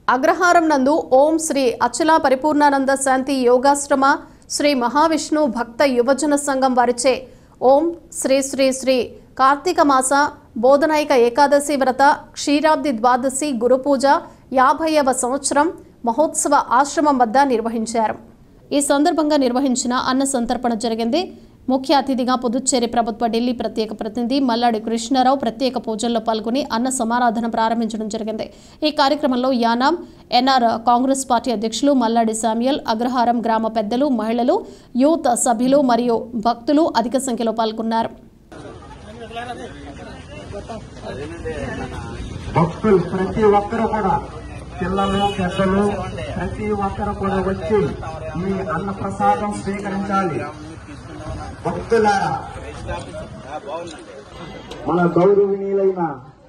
అగ్రహారం నందు ఓం శ్రీ అచల పరిపూర్ణానంద శాంతి యోగాశ్రమ శ్రీ మహావిష్ణు భక్త యువజన సంఘం వారిచే ఓం శ్రీ శ్రీ శ్రీ కార్తీక మాస బోధనాయిక ఏకాదశి వ్రత క్షీరాబ్ది ద్వాదశి గురుపూజ యాభైవ సంవత్సరం మహోత్సవ ఆశ్రమం వద్ద నిర్వహించారు ఈ సందర్భంగా నిర్వహించిన అన్న సంతర్పణ జరిగింది ముఖ్య అతిథిగా పుదుచ్చేరి ప్రభుత్వ ఢిల్లీ ప్రత్యేక ప్రతినిధి మల్లాడి కృష్ణారావు ప్రత్యేక పూజల్లో పాల్గొని అన్న సమారాధన ప్రారంభించడం జరిగింది ఈ కార్యక్రమంలో యానాం ఎన్ఆర్ కాంగ్రెస్ పార్టీ అధ్యక్షులు మల్లాడి శామ్యుయల్ అగ్రహారం గ్రామ పెద్దలు మహిళలు యూత్ సభ్యులు మరియు భక్తులు అధిక సంఖ్యలో పాల్గొన్నారు భక్తులు ప్రతి ఒక్కరు కూడా పిల్లలు పెద్దలు ప్రతి ఒక్కరు కూడా వచ్చి ఈ అన్న ప్రసాదం స్వీకరించాలి భక్తులారా మన గౌరవనీయులైన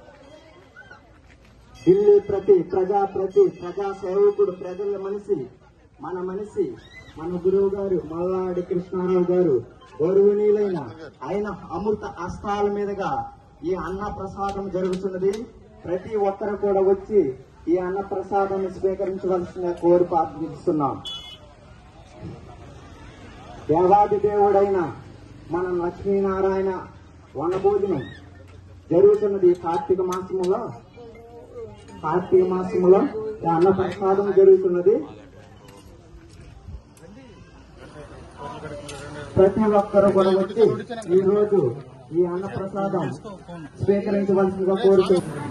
ఢిల్లీ ప్రతి ప్రజా ప్రతి ప్రజా సేవకుడు ప్రజల మనిషి మన మనిషి మన గురువు గారు మల్లాడి కృష్ణారావు గారు గౌరవనీయులైన ఆయన అమృత హస్తాల మీదుగా ఈ అన్న ప్రసాదం జరుగుతున్నది ప్రతి ఒక్కరు కూడా వచ్చి ఈ అన్న ప్రసాదం స్వీకరించవలసిన కోరి ప్రార్థిస్తున్నాం దేవాది దేవుడైన మన లక్ష్మీనారాయణ వనభోజనం జరుగుతున్నది ఈ కార్తీక మాసములో కార్తీక మాసములో ఈ అన్న ప్రసాదం జరుగుతున్నది ప్రతి ఒక్కరు కూడా వచ్చి ఈ రోజు ఈ అన్న ప్రసాదం స్వీకరించవలసిందిగా కోరుతున్నాం